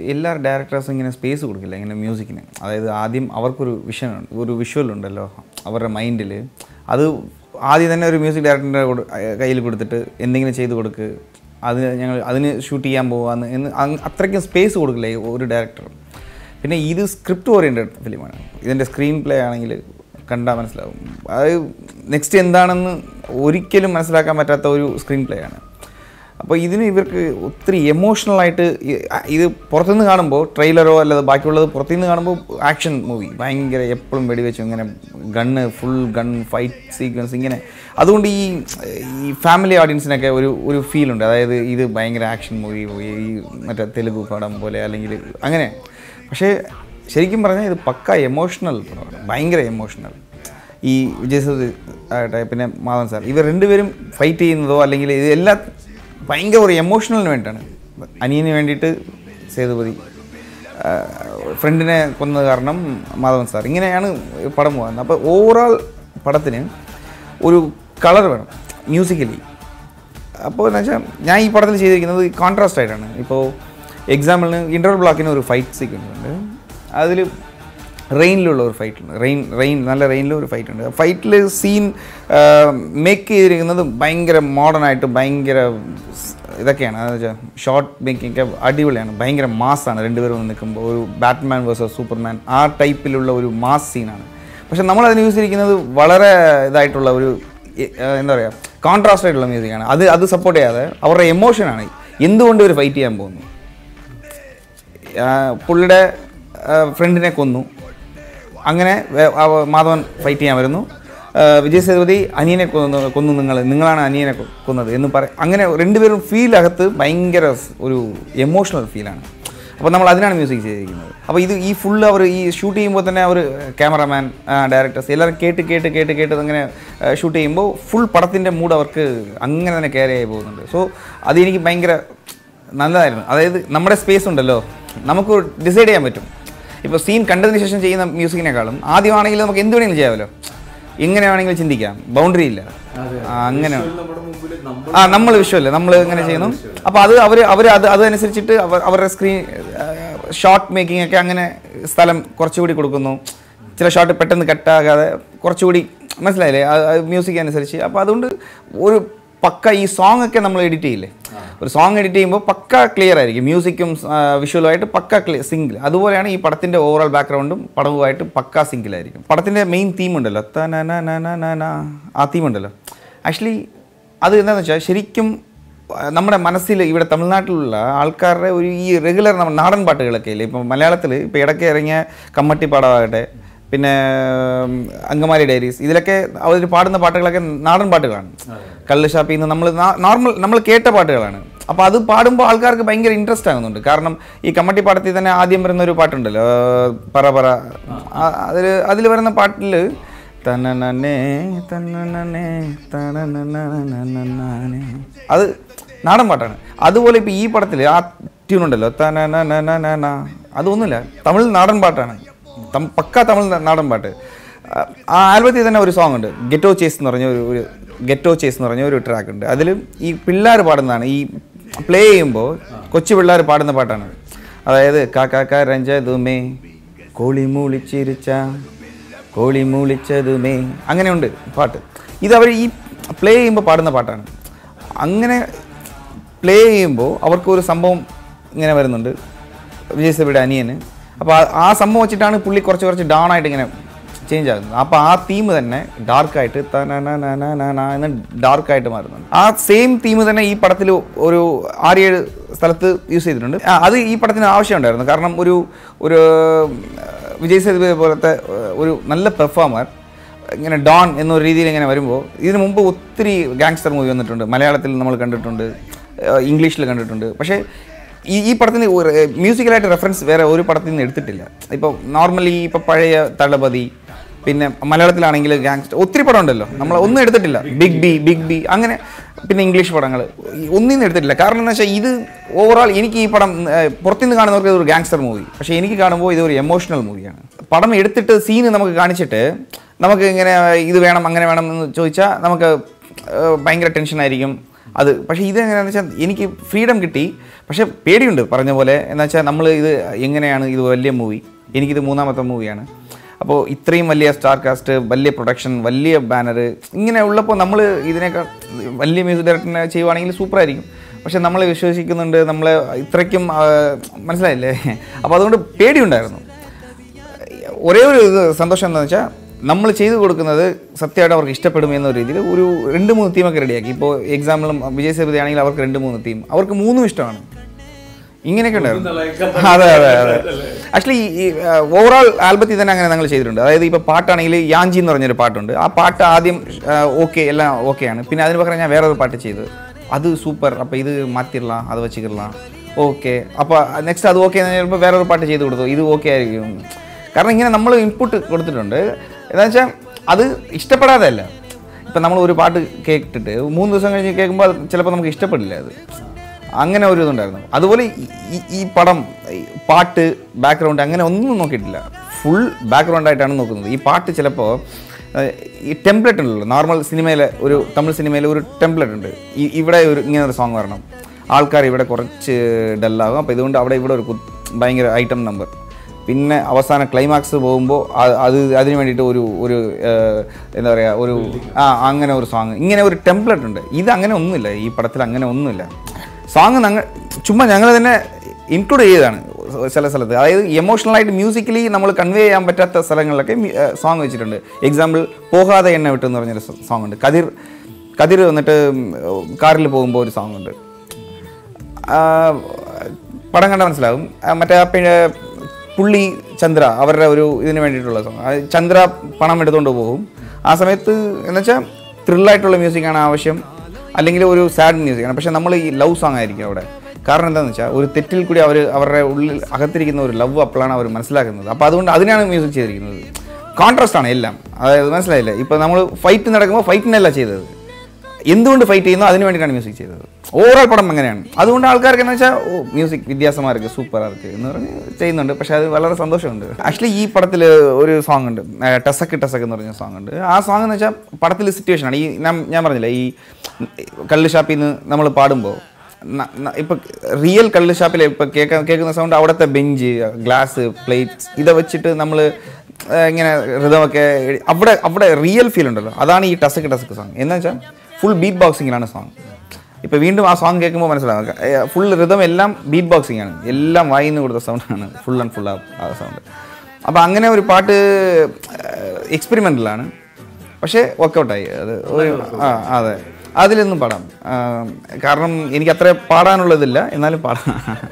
എല്ലാ ഡയറക്ടേഴ്സും ഇങ്ങനെ സ്പേസ് കൊടുക്കില്ല ഇങ്ങനെ മ്യൂസിക്കിന് അതായത് ആദ്യം അവർക്കൊരു വിഷൻ ഒരു വിഷ്വൽ ഉണ്ടല്ലോ അവരുടെ മൈൻഡിൽ അത് ആദ്യം തന്നെ ഒരു മ്യൂസിക് ഡയറക്ടറിൻ്റെ കയ്യിൽ കൊടുത്തിട്ട് എന്തെങ്കിലും ചെയ്ത് കൊടുക്ക് അത് ഞങ്ങൾ അതിന് ഷൂട്ട് ചെയ്യാൻ പോകാമെന്ന് എന്ന് അങ് അത്രയ്ക്കും സ്പേസ് കൊടുക്കില്ല ഈ ഒരു ഡയറക്ടർ പിന്നെ ഇത് സ്ക്രിപ്റ്റ് ഓറിയൻറ്റഡ് ഫിലിമാണ് ഇതിൻ്റെ സ്ക്രീൻ പ്ലേ ആണെങ്കിൽ കണ്ടാൽ മനസ്സിലാവും അത് നെക്സ്റ്റ് എന്താണെന്ന് ഒരിക്കലും മനസ്സിലാക്കാൻ പറ്റാത്ത ഒരു സ്ക്രീൻ പ്ലേ ആണ് അപ്പോൾ ഇതിന് ഇവർക്ക് ഒത്തിരി എമോഷണലായിട്ട് ഇത് പുറത്തുനിന്ന് കാണുമ്പോൾ ട്രെയിലറോ അല്ലാതെ ബാക്കിയുള്ളത് പുറത്തുനിന്ന് കാണുമ്പോൾ ആക്ഷൻ മൂവി ഭയങ്കര എപ്പോഴും വെടിവെച്ചു ഇങ്ങനെ gun full gun fight sequence ഇങ്ങനെ അതുകൊണ്ട് ഈ ഈ ഫാമിലി ഓഡിയൻസിനൊക്കെ ഒരു ഒരു ഫീൽ ഉണ്ട് അതായത് ഇത് ഭയങ്കര ആക്ഷൻ മൂവി ഈ മറ്റേ തെലുഗു പടം പോലെ അല്ലെങ്കിൽ അങ്ങനെ പക്ഷേ ശരിക്കും പറഞ്ഞാൽ ഇത് പക്ക എമോഷണൽ പടമാണ് ഭയങ്കര എമോഷണൽ ഈ വിജയ് സേതുപതി ആകട്ടെ പിന്നെ മാധവൻ സാർ ഇവർ രണ്ടുപേരും ഫൈറ്റ് ചെയ്യുന്നതോ അല്ലെങ്കിൽ ഇത് എല്ലാ ഭയങ്കര ഒരു എമോഷണലിന് വേണ്ടിയിട്ടാണ് അനിയന് വേണ്ടിയിട്ട് സേതുപതി ഫ്രണ്ടിനെ കൊന്നത് കാരണം മാധവൻ സാർ ഇങ്ങനെയാണ് പടം പോകുന്നത് അപ്പോൾ ഓവറോൾ പടത്തിന് ഒരു കളർ വേണം മ്യൂസിക്കലി അപ്പോൾ എന്ന് വെച്ചാൽ ഞാൻ ഈ പടത്തിൽ ചെയ്തിരിക്കുന്നത് കോൺട്രാസ്റ്റ് ആയിട്ടാണ് ഇപ്പോൾ എക്സാമ്പിളിന് ഇൻ്റർവൽ ബ്ലോക്കിന് ഒരു ഫൈറ്റ് സീക്വൻസ് ഉണ്ട് അതിൽ റെയിനിലുള്ള ഒരു ഫൈറ്റ് ഉണ്ട് റെയിൻ റെയിൻ നല്ല റെയിനിൽ ഒരു ഫൈറ്റ് ഉണ്ട് ഫൈറ്റിൽ സീൻ മേക്ക് ചെയ്തിരിക്കുന്നത് ഭയങ്കര മോഡേൺ ആയിട്ട് ഭയങ്കര സ് ഇതൊക്കെയാണ് അതെന്ന് വെച്ചാൽ ഷോർട്ട് മേക്കിംഗ് ഒക്കെ അടിപൊളിയാണ് ഭയങ്കര മാസ്സാണ് രണ്ടുപേരും വന്ന് നിൽക്കുമ്പോൾ ഒരു ബാറ്റ്മാൻ വേഴ്സസ് സൂപ്പർമാൻ ആ ടൈപ്പിലുള്ള ഒരു മാസ് സീനാണ് പക്ഷെ നമ്മൾ അതിന് യൂസ് ചെയ്തിരിക്കുന്നത് വളരെ ഇതായിട്ടുള്ള ഒരു എ- ഏഹ് എന്താ പറയുക കോൺട്രാസ്റ്റ് ആയിട്ടുള്ള മ്യൂസിക്കാണ് അത് അത് സപ്പോർട്ട് ചെയ്യാതെ അവരുടെ എമോഷനാണ് എന്തുകൊണ്ട് ഇവർ ഫൈറ്റ് ചെയ്യാൻ പോകുന്നു ആ, പുള്ളിയുടെ ഫ്രണ്ടിനെ കൊന്നു അങ്ങനെ വേ- അവ- മാധവൻ ഫൈറ്റ് ചെയ്യാൻ വരുന്നു ആ, വിജയ് സേതുപതി അനിയനെ കൊന്നു കൊന്നു നിങ്ങൾ നിങ്ങളാണ് അനിയനെ കൊ- കൊന്നത് എന്ന് പറ അങ്ങനെ രണ്ടുപേരും ഫീൽ അകത്ത് ഭയങ്കര സ് ഒരു എമോഷണൽ ഫീലാണ് അപ്പോൾ നമ്മൾ അതിനാണ് മ്യൂസിക് ചെയ്തിരിക്കുന്നത് അപ്പോൾ ഇത് ഈ ഫുൾ അവർ ഈ ഷൂട്ട് ചെയ്യുമ്പോൾ തന്നെ അവർ ക്യാമറമാൻ ഡയറക്ടേഴ്സ് എല്ലാവരും കേട്ട് കേട്ട് കേട്ട് കേട്ട് അങ്ങനെ ഷൂട്ട് ചെയ്യുമ്പോൾ ഫുൾ പടത്തിൻ്റെ മൂഡ് അവർക്ക് അങ്ങനെ തന്നെ കെയർ ആയി പോകുന്നുണ്ട് സോ അതെനിക്ക് ഭയങ്കര നല്ലതായിരുന്നു അതായത് നമ്മുടെ സ്പേസ് ഉണ്ടല്ലോ നമുക്ക് ഡിസൈഡ് ചെയ്യാൻ പറ്റും ഇപ്പോൾ സീൻ കണ്ടതിന് ശേഷം ചെയ്യുന്ന മ്യൂസിക്കിനേക്കാളും ആദ്യമാണെങ്കിൽ നമുക്ക് എന്ത് വേണമെങ്കിലും ചെയ്യാമല്ലോ എങ്ങനെ വേണമെങ്കിലും ചിന്തിക്കാം ബൗണ്ടറി ഇല്ല ആ, അങ്ങനെ ആ നമ്മൾ വിഷയമല്ലേ നമ്മൾ ഇങ്ങനെ ചെയ്യുന്നു അപ്പോൾ അത് അവർ അവർ അത് അതനുസരിച്ചിട്ട് അവർ അവരുടെ സ്ക്രീൻ ഷോർട്ട് മേക്കിംഗ് ഒക്കെ അങ്ങനെ സ്ഥലം കുറച്ചുകൂടി കൊടുക്കുന്നു ചില ഷോട്ട് പെട്ടെന്ന് കട്ടാകാതെ കുറച്ചുകൂടി മനസ്സിലായില്ലേ മ്യൂസിക് അനുസരിച്ച് അപ്പോൾ അതുകൊണ്ട് ഒരു പക്ക ഈ സോങ് ഒക്കെ നമ്മൾ എഡിറ്റ് ചെയ്യില്ലേ ഒരു സോങ് എഡിറ്റ് ചെയ്യുമ്പോൾ പക്ക ക്ലിയർ ആയിരിക്കും മ്യൂസിക്കും വിഷ്വലുമായിട്ട് പക്ക ക്ലിയർ സിംഗിൾ അതുപോലെയാണ് ഈ പടത്തിൻ്റെ ഓവറോൾ ബാക്ക്ഗ്രൗണ്ടും പടവുമായിട്ട് പക്ക സിംഗിളായിരിക്കും പടത്തിൻ്റെ മെയിൻ തീം ഉണ്ടല്ലോ തനനനനനന, ആ തീം ഉണ്ടല്ലോ ആക്ച്വലി അത് എന്താണെന്ന് വെച്ചാൽ ശരിക്കും ആ, നമ്മുടെ മനസ്സിൽ ഇവിടെ തമിഴ്നാട്ടിലുള്ള ആൾക്കാരുടെ ഒരു ഈ റെഗുലർ നമ്മുടെ നാടൻ പാട്ടുകളൊക്കെ ഇല്ലേ ഇപ്പം മലയാളത്തിൽ ഇപ്പോൾ ഇടയ്ക്ക് ഇറങ്ങിയ കമ്മട്ടി പാടമാകട്ടെ പിന്നെ ഉം, അങ്കമാലി ഡയറീസ് ഇതിലൊക്കെ അവർ പാടുന്ന പാട്ടുകളൊക്കെ നാടൻ പാട്ടുകളാണ് കള്ള് ഷാപ്പിൽ നിന്ന് നമ്മൾ നോർമൽ നമ്മൾ കേട്ട പാട്ടുകളാണ് അപ്പോൾ അത് പാടുമ്പോൾ ആൾക്കാർക്ക് ഭയങ്കര ഇൻട്രസ്റ്റ് ആകുന്നുണ്ട് കാരണം ഈ കമ്മട്ടി പാടത്തിൽ തന്നെ ആദ്യം വരുന്ന ഒരു പാട്ടുണ്ടല്ലോ ആ, പറ പറ അതിൽ അതിൽ വരുന്ന പാട്ടിൽ തനനനേ തനനനേ തനനനനനനനേ. അത് നാടൻ പാട്ടാണ് അതുപോലെ ഇപ്പോൾ ഈ പടത്തിൽ ആ ട്യൂൺ ഉണ്ടല്ലോ തനനനനനന അതൊന്നുമില്ല തമിഴ് നാടൻ പാട്ടാണ് തം- പക്കാ തമിഴ് ന- നാടൻ പാട്ട് ആ- ആ ആൽബത്തിൽ തന്നെ ഒരു സോങ് ഉണ്ട് ഗെറ്റോ ചേസ് എന്ന് പറഞ്ഞ ഒരു ഒരു ഗെറ്റോ ചേസ് എന്ന് പറഞ്ഞ ഒരു ട്രാക്ക് ഉണ്ട് അതിൽ ഈ പിള്ളേർ പാടുന്നതാണ് ഈ പ്ലേ ചെയ്യുമ്പോൾ കൊച്ചു പിള്ളേർ പാടുന്ന പാട്ടാണ് അതായത് കാക്കാക്ക രഞ്ജതുമേ കോളി മൂളിച്ചിരിച്ച കോളി മൂളിച്ചതുമേ അങ്ങനെയുണ്ട് പാട്ട് ഇത് അവർ ഈ പ്ലേ ചെയ്യുമ്പോൾ പാടുന്ന പാട്ടാണ് അങ്ങനെ പ്ലേ ചെയ്യുമ്പോൾ അവർക്ക് ഒരു സംഭവം ഇങ്ങനെ വരുന്നുണ്ട് വിജയ് സേബിയുടെ അനിയന് അപ്പോൾ ആ- ആ സംഭവം വെച്ചിട്ടാണ് പുള്ളി കുറച്ച് കുറച്ച് ഡൗൺ ആയിട്ട് ഇങ്ങനെ ചേഞ്ച് ആകുന്നത് അപ്പോൾ ആ തീം തന്നെ ഡാർക്കായിട്ട് എന്ന് ഡാർക്കായിട്ട് മാറുന്നുണ്ട് ആ സെയിം തീം തന്നെ ഈ പടത്തിൽ ഒരു ആറേഴ് സ്ഥലത്ത് യൂസ് ചെയ്തിട്ടുണ്ട് ആ, അത് ഈ പടത്തിന് ആവശ്യമുണ്ടായിരുന്നു കാരണം ഒരു ഒരു ആ, വിജയ് സേതുപതി പോലത്തെ ആ, ഒരു നല്ല പെർഫോമർ ഇങ്ങനെ ഡോൺ എന്നൊരു രീതിയിൽ ഇങ്ങനെ വരുമ്പോൾ ഇതിനു മുമ്പ് ഒത്തിരി ഗാങ്സ്റ്റർ മൂവി വന്നിട്ടുണ്ട് മലയാളത്തിൽ നമ്മൾ കണ്ടിട്ടുണ്ട് ഇംഗ്ലീഷിൽ കണ്ടിട്ടുണ്ട് പക്ഷേ ഈ ഈ പടത്തിന് മ്യൂസിക്കലായിട്ട് റെഫറൻസ് വേറെ ഒരു പടത്തിൽ നിന്ന് എടുത്തിട്ടില്ല ഇപ്പോൾ നോർമലി ഇപ്പോൾ പഴയ തളപതി പിന്നെ മലയാളത്തിലാണെങ്കിൽ ഗാങ്സ്റ്റർ ഒത്തിരി പടം ഉണ്ടല്ലോ നമ്മൾ ഒന്നും എടുത്തിട്ടില്ല ബിഗ് ബി ബിഗ് ബി അങ്ങനെ പിന്നെ ഇംഗ്ലീഷ് പടങ്ങൾ ഒന്നും എടുത്തിട്ടില്ല കാരണം എന്ന് വെച്ചാൽ ഇത് ഓവറോൾ എനിക്ക് ഈ പടം ഏഹ്, പുറത്തുനിന്ന് കാണുന്നവർക്ക് ഇതൊരു ഗാങ്സ്റ്റർ മൂവി പക്ഷേ എനിക്ക് കാണുമ്പോൾ ഇതൊരു എമോഷണൽ മൂവിയാണ് പടം എടുത്തിട്ട് സീന് നമുക്ക് കാണിച്ചിട്ട് നമുക്ക് ഇങ്ങനെ ഇത് വേണം അങ്ങനെ വേണം എന്ന് ചോദിച്ചാൽ നമുക്ക് ഏഹ്, ഭയങ്കര ടെൻഷനായിരിക്കും അത് പക്ഷേ ഇത് എങ്ങനെയാണെന്ന് വെച്ചാൽ എനിക്ക് ഫ്രീഡം കിട്ടി പക്ഷേ പേടിയുണ്ട് പറഞ്ഞ പോലെ എന്ന് വെച്ചാൽ നമ്മൾ ഇത് എങ്ങനെയാണ് ഇത് വലിയ മൂവി എനിക്കിത് മൂന്നാമത്തെ മൂവിയാണ് അപ്പോൾ ഇത്രയും വലിയ സ്റ്റാർ കാസ്റ്റ് വലിയ പ്രൊഡക്ഷൻ വലിയ ബാനർ ഇങ്ങനെ ഉള്ളപ്പോൾ നമ്മൾ ഇതിനേക്കാൾ വലിയ മ്യൂസിക് ഡയറക്ടറിനെ ചെയ്യുവാണെങ്കിൽ സൂപ്പറായിരിക്കും പക്ഷെ നമ്മൾ വിശ്വസിക്കുന്നുണ്ട് നമ്മളെ ഇത്രയ്ക്കും ആ, മനസ്സിലായില്ലേ അപ്പോൾ അതുകൊണ്ട് പേടിയുണ്ടായിരുന്നു ഒരേ ഒരു ഇത് സന്തോഷം എന്താണെന്ന് വെച്ചാൽ നമ്മൾ ചെയ്തു കൊടുക്കുന്നത് സത്യമായിട്ട് അവർക്ക് ഇഷ്ടപ്പെടും എന്ന രീതിയിൽ ഒരു രണ്ട് മൂന്ന് തീമൊക്കെ റെഡിയാക്കി ഇപ്പോൾ എക്സാമ്പിൾ വിജയ് സേതുപതി ആണെങ്കിൽ അവർക്ക് രണ്ട് മൂന്ന് തീം അവർക്ക് മൂന്നും ഇഷ്ടമാണ് ഇങ്ങനെയൊക്കെ ഉണ്ടായിരുന്നു അതെ അതെ അതെ ആക്ച്വലി ഈ ഓവറോൾ ആൽബത്തിൽ തന്നെ അങ്ങനെ ഞങ്ങൾ ചെയ്തിട്ടുണ്ട് അതായത് ഇപ്പോൾ പാട്ടാണെങ്കിൽ യാഞ്ചി എന്ന് പറഞ്ഞൊരു പാട്ടുണ്ട് ആ പാട്ട് ആദ്യം ഓക്കെ എല്ലാം ഓക്കെയാണ് പിന്നെ അതിന് പകരം ഞാൻ വേറൊരു പാട്ട് ചെയ്തു അത് സൂപ്പർ അപ്പോൾ ഇത് മാറ്റിടலாம் അത് വെച്ചിടலாம் ഓക്കെ അപ്പോൾ നെക്സ്റ്റ് അത് ഓക്കെ എന്ന് പറയുമ്പോൾ വേറൊരു പാട്ട് ചെയ്ത് കൊടുത്തു ഇത് ഓക്കെ ആയിരിക്കും കാരണം ഇങ്ങനെ നമ്മൾ ഇൻപുട്ട് കൊടുത്തിട്ടുണ്ട് എന്താ വെച്ചാൽ അത് ഇഷ്ടപ്പെടാതെ അല്ല ഇപ്പം നമ്മൾ ഒരു പാട്ട് കേട്ടിട്ട് മൂന്ന് ദിവസം കഴിഞ്ഞ് കേൾക്കുമ്പോൾ അത് ചിലപ്പോൾ നമുക്ക് ഇഷ്ടപ്പെടില്ല അത് അങ്ങനെ ഒരു ഇതുണ്ടായിരുന്നു അതുപോലെ ഈ- ഈ- ഈ പടം ഈ പാട്ട് ബാക്ക്ഗ്രൗണ്ട് അങ്ങനെ ഒന്നും നോക്കിയിട്ടില്ല ഫുൾ ബാക്ക്ഗ്രൗണ്ട് ആയിട്ടാണ് നോക്കുന്നത് ഈ പാട്ട് ചിലപ്പോൾ ഈ ടെംപ്ലേറ്റ് ഉണ്ടല്ലോ നോർമൽ സിനിമയിലെ ഒരു തമിഴ് സിനിമയിലെ ഒരു ടെംപ്ലേറ്റ് ഉണ്ട് ഈ ഇവിടെ ഒരു ഇങ്ങനെ ഒരു സോങ് വരണം ആൾക്കാർ ഇവിടെ കുറച്ച് ഡല്ലാകും അപ്പോൾ ഇതുകൊണ്ട് അവിടെ ഇവിടെ ഒരു കു- ഭയങ്കര ഐറ്റം നമ്പർ പിന്നെ അവസാന ക്ലൈമാക്സ് പോകുമ്പോൾ അത് അതിന് വേണ്ടിയിട്ട് ഒരു ഒരു ഏഹ്, എന്താ പറയുക ഒരു ആ അങ്ങനെ ഒരു സോങ് ഇങ്ങനെ ഒരു ടെംപ്ലേറ്റ് ഉണ്ട് ഇത് അങ്ങനെ ഒന്നുമില്ല ഈ പടത്തിൽ അങ്ങനെ ഒന്നുമില്ല സോങ് ഞങ്ങൾ ചുമ്മാ ഞങ്ങൾ തന്നെ ഇൻക്ലൂഡ് ചെയ്തതാണ് ചില സ്ഥലത്ത് അതായത് എമോഷണലായിട്ട് മ്യൂസിക്കലി നമ്മൾ കൺവേ ചെയ്യാൻ പറ്റാത്ത സ്ഥലങ്ങളിലൊക്കെ സോങ് വെച്ചിട്ടുണ്ട് എക്സാമ്പിൾ പോകാതെ എണ്ണ വിട്ട് എന്ന് പറഞ്ഞൊരു സോങ് ഉണ്ട് കതിർ കതിർ വന്നിട്ട് കാറിൽ പോകുമ്പോൾ ഒരു സോങ് ഉണ്ട് ആ, പടം കണ്ടാൽ മനസ്സിലാവും ആ, മറ്റേ ആ പിന്നെ പുള്ളി ചന്ദ്ര അവരുടെ ഒരു ഇതിന് വേണ്ടിയിട്ടുള്ള സോങ് ചന്ദ്ര പണം എടുത്തുകൊണ്ട് പോകും ആ സമയത്ത് എന്ന് വെച്ചാൽ ത്രില്ലായിട്ടുള്ള മ്യൂസിക്കാണ് ആവശ്യം അല്ലെങ്കിൽ ഒരു സാഡ് മ്യൂസിക്കാണ് പക്ഷെ നമ്മൾ ഈ ലവ് സോങ് ആയിരിക്കും അവിടെ കാരണം എന്താണെന്ന് വെച്ചാൽ ഒരു തെറ്റിൽ കൂടി അവർ അവരുടെ ഉള്ളിൽ അകത്തിരിക്കുന്ന ഒരു ലവ് അപ്പോഴാണ് അവർ മനസ്സിലാക്കുന്നത് അപ്പോൾ അതുകൊണ്ട് അതിനാണ് മ്യൂസിക് ചെയ്തിരിക്കുന്നത് കോൺട്രാസ്റ്റ് ആണ് എല്ലാം അതായത് മനസ്സിലായില്ലേ ഇപ്പോൾ നമ്മൾ ഫൈറ്റ് നടക്കുമ്പോൾ ഫൈറ്റിനല്ല ചെയ്തത് എന്തുകൊണ്ട് ഫൈറ്റ് ചെയ്യുന്നു അതിന് വേണ്ടിയിട്ടാണ് മ്യൂസിക് ചെയ്തത് ഓവറോൾ പടം അങ്ങനെയാണ് അതുകൊണ്ട് ആൾക്കാർക്ക് എന്ന് വെച്ചാൽ ഓ മ്യൂസിക് വ്യത്യാസமாக ഇருக்கு സൂപ്പറാக ഇருக்கு എന്ന് പറഞ്ഞ് ചെയ്യുന്നുണ്ട് പക്ഷേ അത് വളരെ സന്തോഷമുണ്ട് ആക്ച്വലി ഈ പടത്തിൽ ഒരു സോങ് ഉണ്ട് ഏർ, ടസക്ക് ടസക്ക് എന്ന് പറഞ്ഞ സോങ് ഉണ്ട് ആ സോങ് എന്ന് വെച്ചാൽ പടത്തിൽ സിറ്റുവേഷനാണ് ഈ ഞാൻ ഞാൻ പറഞ്ഞില്ല ഈ കള്ള് ഷാപ്പിൽ നിന്ന് നമ്മൾ പാടുമ്പോൾ ഇപ്പം റിയൽ കള്ള് ഷാപ്പിൽ ഇപ്പം കേൾക്കാൻ കേൾക്കുന്ന സൗണ്ട് അവിടുത്തെ ബെഞ്ച് ഗ്ലാസ് പ്ലേറ്റ്സ് ഇதை വെച്ചിട്ട് നമ്മൾ ഇങ്ങനെ ഋതമൊക്കെ അവിടെ അവിടെ റിയൽ ഫീൽ ഉണ്ടല്ലോ അതാണ് ഈ ടസക്ക് ടസക്ക് സോങ് എന്ന് വെച്ചാൽ ഫുൾ ബീറ്റ് ബോക്സിങ്ങിലാണ് സോങ് ഇപ്പോൾ വീണ്ടും ആ സോങ് കേൾക്കുമ്പോൾ മനസ്സിലാവും ഫുൾ ഋതം എല്ലാം ബീറ്റ് ബോക്സിംഗ് ആണ് എല്ലാം വായിന്ന് കൊടുത്ത സൗണ്ടാണ് ഫുൾ ആൻഡ് ഫുൾ ആ സൗണ്ട് അപ്പോൾ അങ്ങനെ ഒരു പാട്ട് എക്സ്പെരിമെൻ്റലാണ് പക്ഷേ വർക്കൗട്ടായി അത് ഒരു ആ അതെ അതിലൊന്നും പാടാം ആ, കാരണം എനിക്ക് അത്ര പാടാനുള്ളതില്ല എന്നാലും പാടാം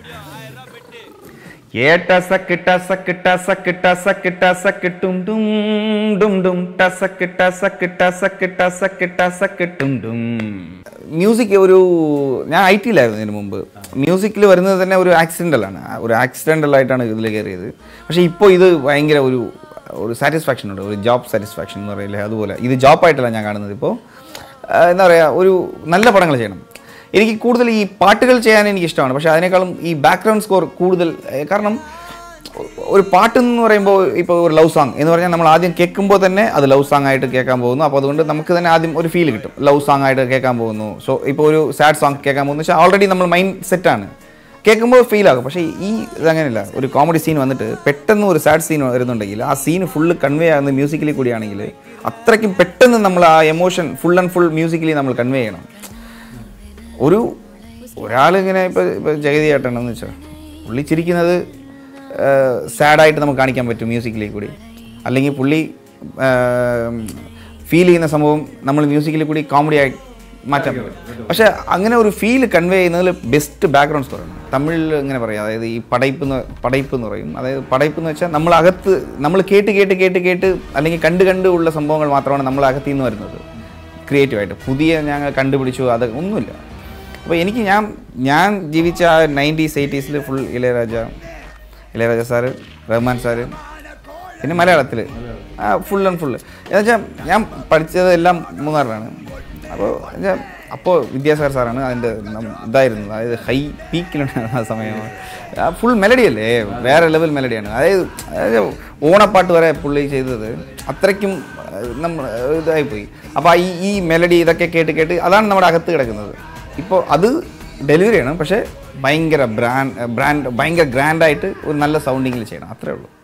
ഏ ടസക്ക് ടസക്ക് ടസക്ക് ടസക്ക് ടസക്ക് ടും ഡും ഡും ഡും ടസക്ക് ടസക്ക് ടസക്ക് ടസക്ക് ടസക്ക് ടും ഡും മ്യൂസിക് ഒരു ഞാൻ ഐ ടിയിലായിരുന്നു ഇതിനു മുമ്പ് മ്യൂസിക്കിൽ വരുന്നത് തന്നെ ഒരു ആക്സിഡൻ്റലാണ് ഒരു ആക്സിഡൻ്റലായിട്ടാണ് ഇതിൽ കയറിയത് പക്ഷേ ഇപ്പോൾ ഇത് ഭയങ്കര ഒരു ഒരു സാറ്റിസ്ഫാക്ഷൻ ഉണ്ട് ഒരു ജോബ് സാറ്റിസ്ഫാക്ഷൻ എന്ന് പറയില്ലേ അതുപോലെ ഇത് ജോബായിട്ടല്ല ഞാൻ കാണുന്നത് ഇപ്പോൾ എന്താ പറയുക ഒരു നല്ല പടങ്ങൾ ചെയ്യണം എനിക്ക് കൂടുതൽ ഈ പാട്ടുകൾ ചെയ്യാൻ എനിക്ക് ഇഷ്ടമാണ് പക്ഷേ അതിനേക്കാളും ഈ ബാക്ക്ഗ്രൗണ്ട് സ്കോർ കൂടുതൽ ഏഹ് കാരണം ഒരു പാട്ട് എന്ന് പറയുമ്പോൾ ഇപ്പോൾ ഒരു ലവ് സോങ് എന്ന് പറഞ്ഞാൽ നമ്മൾ ആദ്യം കേൾക്കുമ്പോൾ തന്നെ അത് ലവ് സോങ് ആയിട്ട് കേൾക്കാൻ പോകുന്നു അപ്പോൾ അതുകൊണ്ട് നമുക്ക് തന്നെ ആദ്യം ഒരു ഫീൽ കിട്ടും ലവ് സോങ് ആയിട്ട് കേൾക്കാൻ പോകുന്നു സോ ഇപ്പോൾ ഒരു സാഡ് സോങ് കേൾക്കാൻ പോകുന്നു വെച്ചാൽ ഓൾറെഡി നമ്മൾ മൈൻഡ് സെറ്റാണ് കേൾക്കുമ്പോൾ ഫീൽ ആകും പക്ഷേ ഈ ഇതങ്ങനെയല്ല ഒരു കോമഡി സീൻ വന്നിട്ട് പെട്ടെന്ന് ഒരു സാഡ് സീൻ വരുന്നുണ്ടെങ്കിൽ ആ സീൻ ഫുള്ള് കൺവേ ആകുന്ന മ്യൂസിക്കലി കൂടിയാണെങ്കിൽ അത്രയ്ക്കും പെട്ടെന്ന് നമ്മൾ ആ emotion full and full musically നമ്മൾ കൺവേ ചെയ്യണം ഒരു ഒരാളിങ്ങനെ ഇപ്പോൾ ഇപ്പോൾ ജഗതി ചേട്ടനെന്ന് വെച്ചാൽ പുള്ളി ചിരിക്കുന്നത് സാഡായിട്ട് നമുക്ക് കാണിക്കാൻ പറ്റും മ്യൂസിക്കലി കൂടി അല്ലെങ്കിൽ പുള്ളി ഫീൽ ചെയ്യുന്ന സംഭവം നമ്മൾ മ്യൂസിക്കലി കൂടി കോമഡി ആയി മാറ്റാൻ പറ്റും പക്ഷേ അങ്ങനെ ഒരു ഫീൽ കൺവേ ചെയ്യുന്നതിൽ ബെസ്റ്റ് ബാക്ക്ഗ്രൗണ്ട് സ്കോറാണ് തമിഴിൽ ഇങ്ങനെ പറയാം അതായത് ഈ പടയ്പ്പ് എന്ന് പടയ്പ്പ് എന്ന് പറയും അതായത് പടയ്പ്പ് എന്ന് വെച്ചാൽ നമ്മൾ അകത്ത് നമ്മൾ കേട്ട് കേട്ട് കേട്ട് കേട്ട് അല്ലെങ്കിൽ കണ്ട് കണ്ട് ഉള്ള സംഭവങ്ങൾ മാത്രമാണ് നമ്മൾ അകത്തിൽ നിന്ന് വരുന്നത് ക്രിയേറ്റീവായിട്ട് പുതിയ ഞങ്ങൾ കണ്ടുപിടിച്ചു അത് ഒന്നുമില്ല അപ്പോൾ എനിക്ക് ഞാൻ ഞാൻ ജീവിച്ച ആ നയൻറ്റീസ് എയ്റ്റീസിൽ full Ilaiyaraaja Ilaiyaraaja sir Rahman sir പിന്നെ മലയാളത്തിൽ ആ ഫുൾ ആൻഡ് ഫുൾ എന്നുവെച്ചാൽ ഞാൻ പഠിച്ചത് എല്ലാം മൂന്നാറിലാണ് അപ്പോൾ എന്നുവെച്ചാൽ അപ്പോൾ വിദ്യാസാഗർ സാറാണ് അതിൻ്റെ നം- ഇതായിരുന്നു അതായത് ഹൈ പീക്കിലുണ്ടായിരുന്ന ആ സമയം ഫുൾ മെലഡി അല്ലേ വേറെ ലെവൽ മെലഡിയാണ് അതായത് അതായത് ഓണപ്പാട്ട് വരെ പുള്ളി ചെയ്തത് അത്രയ്ക്കും നമ്മൾ ഇതായിപ്പോയി അപ്പോൾ ഈ ഈ മെലഡി ഇതൊക്കെ കേട്ട് കേട്ട് അതാണ് നമ്മുടെ അകത്ത് കിടക്കുന്നത് ഇപ്പോൾ അത് ഡെലിവറി ചെയ്യണം പക്ഷേ ഭയങ്കര ബ്രാൻഡ് ബ്രാൻഡ് ഭയങ്കര ഗ്രാൻഡായിട്ട് ഒരു നല്ല സൗണ്ടിങ്ങിൽ ചെയ്യണം അത്രേ ഉള്ളൂ